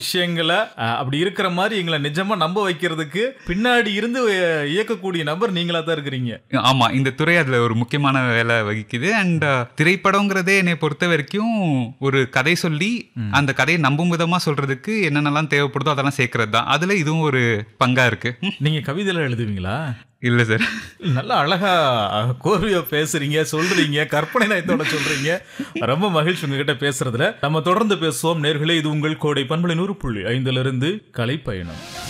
விஷயங்களை அஹ், அப்படி இருக்கிற மாதிரி எங்களை நிஜமா நம்ப வைக்கிறதுக்கு பின்னாடி இருந்து அஹ், இயக்கக்கூடிய நபர் நீங்களா தான் இருக்கிறீங்க ஆமா இந்த துறை அதுல ஒரு முக்கியமான வேலை வகிக்குது அண்ட் திரைப்படங்கிறதே என்னை பொறுத்த வரைக்கும் ஒரு கதை சொல்லி அந்த கதையை நம்பும் விதமா சொல்றதுக்கு என்னென்னலாம் தேவைப்படுதோ அதெல்லாம் சேர்க்கறது தான் அதுல இதுவும் ஒரு பங்கா இருக்கு ம், நீங்க கவிதையில எழுதுவீங்களா இல்ல சார் நல்லா அழகா அஹ், கோர்வையா பேசுறீங்க சொல்றீங்க கற்பனை நயத்தோட சொல்றீங்க ரொம்ப மகிழ்ச்சி உங்ககிட்ட பேசுறதுல நம்ம தொடர்ந்து பேசுவோம் நேர்களே இது உங்கள் கோடை பண்பலை நூறு புள்ளி ஐந்துல இருந்து கலை பயணம்